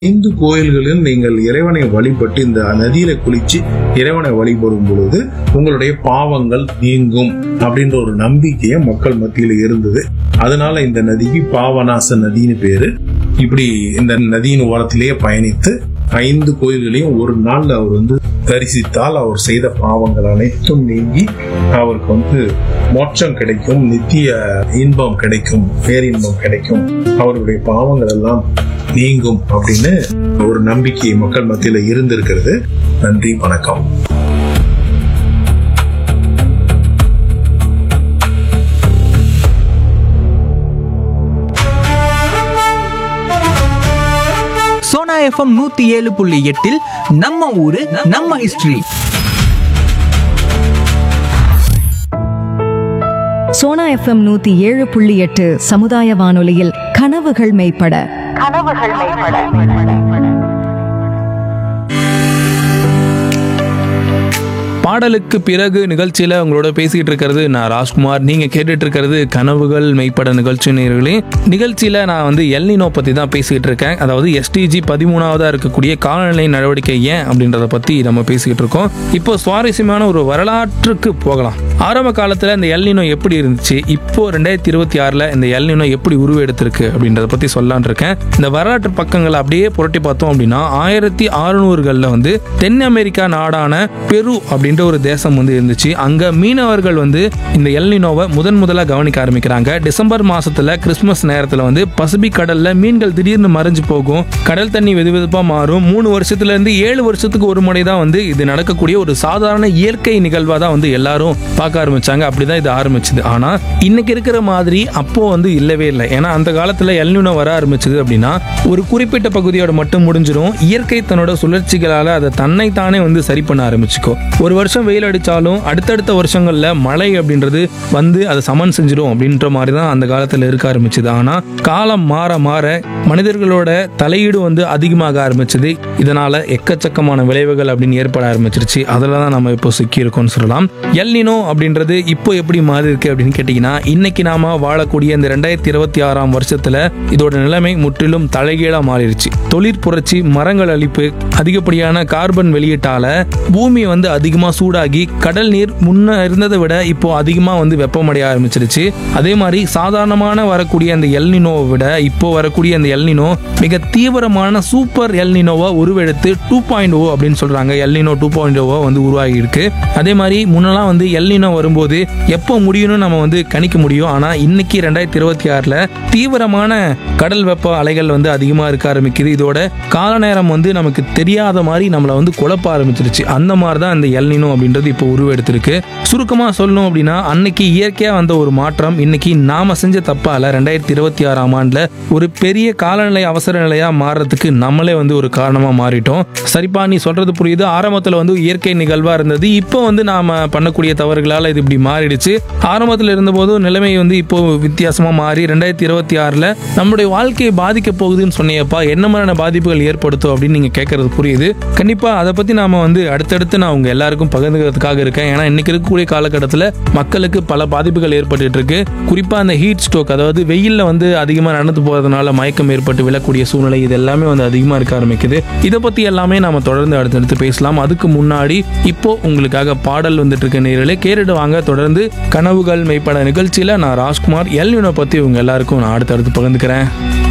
இந்து கோயில்களில் நீங்கள் இறைவனை வழிபட்டு இந்த நதியில குளிச்சு இறைவனை வழிபடும் பொழுது உங்களுடைய பாவங்கள் நீங்கும் அப்படின்ற ஒரு நம்பிக்கையை மக்கள் மத்தியில இருந்தது அதனால இந்த நதிக்கு பாவநாச நதின்னு பேரு இப்படி இந்த நதியின் ஓரத்திலேயே பயணித்து ஐந்து கோயில்களையும் ஒரு நாள்ல அவர் வந்து தரிசித்தால் அவர் செய்த பாவங்கள் அனைத்தும் நீங்கி அவருக்கு வந்து மோட்சம் கிடைக்கும் நித்திய இன்பம் கிடைக்கும் பேரின்பம் கிடைக்கும் அவருடைய பாவங்கள் எல்லாம் நீங்கும் அப்படின்னு ஒரு நம்பிக்கை மக்கள் மத்தியில இருந்திருக்கிறது நன்றி வணக்கம் சோனா எஃப்எம் நூத்தி ஏழு புள்ளி எட்டில் நம்ம ஊரு நம்ம ஹிஸ்டரி சோனா எஃப்எம் நூத்தி ஏழு புள்ளி எட்டு சமுதாய வானொலியில் கனவுகள் மெய்ப்பட பாடலுக்கு பிறகு நிகழ்ச்சியில உங்களோட பேசிக்கிட்டு இருக்கிறது நான் ராஜ்குமார் நீங்க கேட்டுட்டு இருக்கிறது கனவுகள் மெய்ப்பட நிகழ்ச்சி நேயர்களே நிகழ்ச்சியில நான் வந்து எல்னினோ பத்தி தான் பேசிக்கிட்டு இருக்கேன் அதாவது எஸ்டிஜி பதிமூணாவதா இருக்கக்கூடிய காலநிலை நடவடிக்கை ஏன் அப்படின்றத பத்தி நம்ம பேசிக்கிட்டு இருக்கோம் இப்போ சுவாரஸ்யமான ஒரு வரலாற்றுக்கு போகலாம் ஆரம்ப காலத்துல இந்த எல்னினோ எப்படி இருந்துச்சு இப்போ ரெண்டாயிரத்தி இருபத்தி ஆறுல இந்த எல்னினோ எப்படி உருவெடுத்திருக்கு அப்படின்றத பத்தி சொல்லலான் இருக்கேன் இந்த வரலாற்று பக்கங்களை அப்படியே புரட்டி பார்த்தோம் அப்படின்னா ஆயிரத்தி அறுநூறுகளில் வந்து தென் அமெரிக்கா நாடான பெரு அப்படின்ற ஒரு தேசம் வந்து இருந்துச்சு அங்க மீனவர்கள் வந்து இந்த எல்னினோவை முதன் முதலா கவனிக்க ஆரம்பிக்கிறாங்க டிசம்பர் மாசத்துல கிறிஸ்மஸ் நேரத்துல வந்து பசிபிக் கடல்ல மீன்கள் திடீர்னு மறைஞ்சு போகும் கடல் தண்ணி வெது வெதுப்பா மாறும் மூணு வருஷத்துல இருந்து ஏழு வருஷத்துக்கு ஒரு முறை தான் வந்து இது நடக்கக்கூடிய ஒரு சாதாரண இயற்கை நிகழ்வா தான் வந்து எல்லாரும் பார்க்க ஆரம்பிச்சாங்க அப்படிதான் இது ஆரம்பிச்சது ஆனா இன்னைக்கு இருக்கிற மாதிரி அப்போ வந்து இல்லவே இல்லை ஏன்னா அந்த காலத்துல எல்னினோ வர ஆரம்பிச்சது அப்படின்னா ஒரு குறிப்பிட்ட பகுதியோட மட்டும் முடிஞ்சிடும் இயற்கை தன்னோட சுழற்சிகளால அதை தன்னைத்தானே வந்து சரி பண்ண ஆரம்பிச்சுக்கோ ஒரு வருஷம் வெயில் அடிச்சாலும் அடுத்தடுத்த வருஷங்கள்ல மழை அப்படின்றது வந்து அதை சமன் செஞ்சிடும் அப்படின்ற மாதிரி தான் அந்த காலத்துல இருக்க ஆரம்பிச்சது ஆனா காலம் மாற மாற மனிதர்களோட தலையீடு வந்து அதிகமாக ஆரம்பிச்சது இதனால எக்கச்சக்கமான விளைவுகள் அப்படின்னு ஏற்பட ஆரம்பிச்சிருச்சு அதில் தான் நம்ம இப்போ சிக்கி இருக்கோம்னு சொல்லலாம் எல்னினோ அப்படின்றது இப்போ எப்படி மாறி இருக்கு அப்படின்னு கேட்டிங்கன்னா இன்னைக்கு நாம வாழக்கூடிய இந்த ரெண்டாயிரத்தி இருபத்தி ஆறாம் வருஷத்துல இதோட நிலைமை முற்றிலும் தலைகீழா மாறிடுச்சு தொழிற் புரட்சி மரங்கள் அழிப்பு அதிகப்படியான கார்பன் வெளியீட்டால பூமி வந்து அதிகமா சூடாகி கடல் நீர் முன்ன இருந்ததை விட இப்போ அதிகமா வந்து வெப்பமடைய ஆரம்பிச்சிருச்சு அதே மாதிரி சாதாரணமான வரக்கூடிய அந்த எல்னினோவை விட இப்போ வரக்கூடிய அந்த எல்னினோ மிக தீவிரமான சூப்பர் எல்னினோவா உருவெடுத்து டூ பாயிண்ட் ஓ அப்படின்னு சொல்றாங்க எல்னினோ டூ பாயிண்ட் ஓவா வந்து உருவாகி இருக்கு அதே மாதிரி முன்னெல்லாம் வந்து எல்னினோ வரும்போது எப்போ முடியும்னு நம்ம வந்து கணிக்க முடியும் ஆனா இன்னைக்கு ரெண்டாயிரத்தி இருபத்தி ஆறுல தீவிரமான கடல் வெப்ப அலைகள் வந்து அதிகமா இருக்க ஆரம்பிக்குது இதோட கால நேரம் வந்து நமக்கு தெரியாத மாதிரி நம்மளை வந்து குழப்ப ஆரம்பிச்சிருச்சு அந்த மாதிரி தான் இந்த எல்னினோ அப்படின்றது இப்போ உருவெடுத்திருக்கு சுருக்கமா சொல்லணும் அப்படின்னா அன்னைக்கு இயற்கையா வந்த ஒரு மாற்றம் இன்னைக்கு நாம செஞ்ச தப்பால ரெண்டாயிரத்தி இருபத்தி ஆறாம் ஆண்டுல ஒரு பெரிய காலநிலை அவசர நிலையா மாறுறதுக்கு நம்மளே வந்து ஒரு காரணமா மாறிட்டோம் சரிப்பா நீ சொல்றது புரியுது ஆரம்பத்துல வந்து இயற்கை நிகழ்வா இருந்தது இப்போ வந்து நாம பண்ணக்கூடிய தவறுகளால இது இப்படி மாறிடுச்சு ஆரம்பத்துல இருந்தபோது நிலைமை வந்து இப்போ வித்தியாசமா மாறி ரெண்டாயிரத்தி இருபத்தி ஆறுல நம்மளுடைய வாழ்க்கையை பாதிக்க போகுதுன்னு சொன்னியப்பா என்ன மாதிரியான பாதிப்புகள் ஏற்படுத்தும் அப்படின்னு நீங்க கேட்கறது புரியுது கண்டிப்பா அதை பத்தி நாம வந்து அடுத்தடுத்து நான் உங்க எல்லாருக்கும் பகிர்ந்துக்கிறதுக்காக இருக்கேன் ஏன்னா இன்னைக்கு இருக்கக்கூடிய காலகட்டத்தில் மக்களுக்கு பல பாதிப்புகள் ஏற்பட்டு இருக்கு குறிப்பா அந்த ஹீட் ஸ்ட்ரோக் அதாவது வெயில்ல வந்து அதிகமா நடந்து போறதுனால மயக்கம் ஏற்பட்டு விழக்கூடிய சூழ்நிலை இது எல்லாமே வந்து அதிகமா இருக்க ஆரம்பிக்குது இதை பத்தி எல்லாமே நாம தொடர்ந்து அடுத்தடுத்து பேசலாம் அதுக்கு முன்னாடி இப்போ உங்களுக்காக பாடல் வந்துட்டு இருக்க நேரிலே கேட்டுட்டு வாங்க தொடர்ந்து கனவுகள் மெய்ப்பட நிகழ்ச்சியில நான் ராஜ்குமார் எல்யூனை பத்தி உங்க எல்லாருக்கும் நான் அடுத்தடுத்து பகிர்ந்துக்கிறேன்